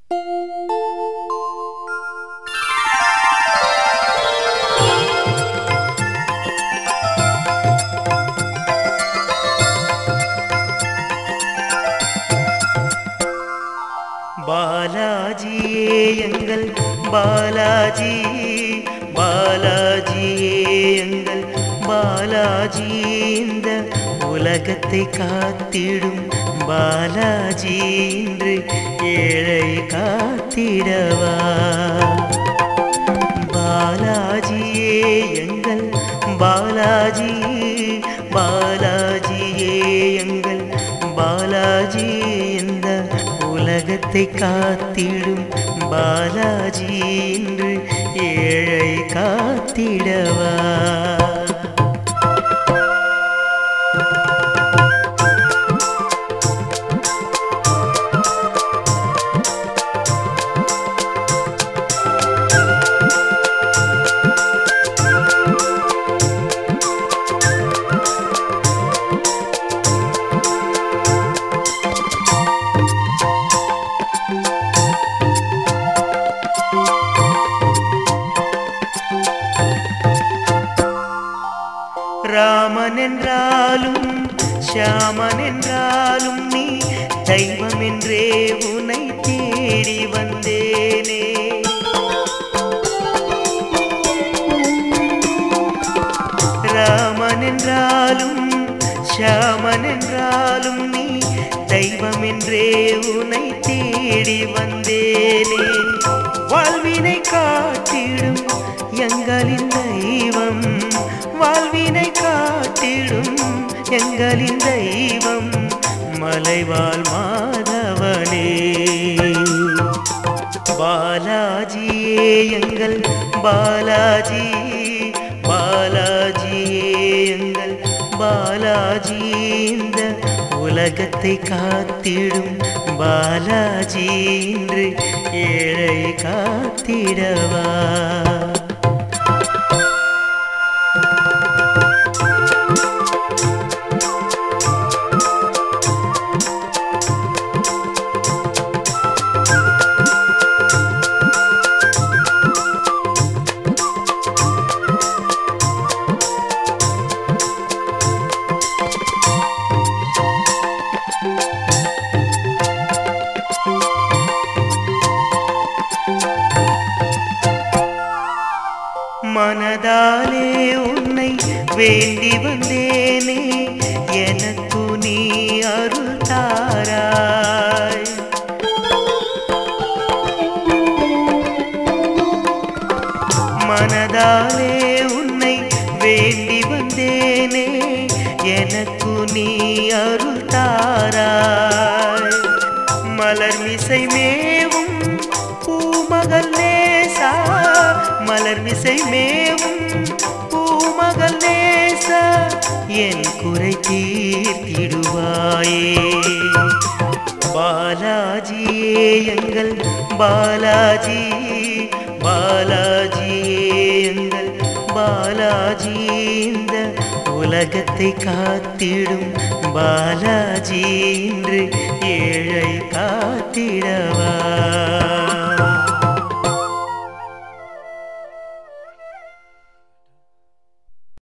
பாலாஜியே எங்கள் பாலாஜி பாலாஜியே எங்கள் பாலாஜி இந்த உலகத்தை காத்திடும் பாலாஜி இன்று ஏழை காத்திடவா பாலாஜியே எங்கள் பாலாஜி பாலாஜியே எங்கள் பாலாஜி இந்த உலகத்தை காத்திடும் பாலாஜி இன்று ஏழை காத்திடவா ராமன் என்றாலும் ஷியாமன் என்றாலும் நீ தெய்வம் என்றே உனை தேடி வந்தேனே ராமன் என்றாலும் ஷியாமன் என்றாலும் நீ தெய்வம் என்றே உனை தேடி வந்தேனே வாழ்வினை காட்டிடும் எங்களின் தெய்வம் வாழ்வினை காட்டிடும் எங்களின் தெய்வம் மலைவாழ் மாதவனே பாலாஜியே எங்கள் பாலாஜி பாலாஜியே எங்கள் பாலாஜி இந்த உலகத்தை காத்திடும் பாலாஜி இன்று ஏழை காத்திடவா மனதாலே உன்னை வேண்டி வந்தேனே எனக்கு நீ அருள் தாராய் மனதாலே உன்னை வேண்டி வந்தேனே எனக்கு நீ அருள் தாராய் மலர் மிசை மேவும் பூமகள் நேசா மலர் மிசை மேவும் பூமகள் நேசா என் குறை தீர்த்திடுவாயே பாலாஜியே எங்கள் பாலாஜி பாலாஜியே எங்கள் பாலாஜி இந்த உலகத்தை காத்திடும் பாலாஜி இன்று ஏழை காத்திடவா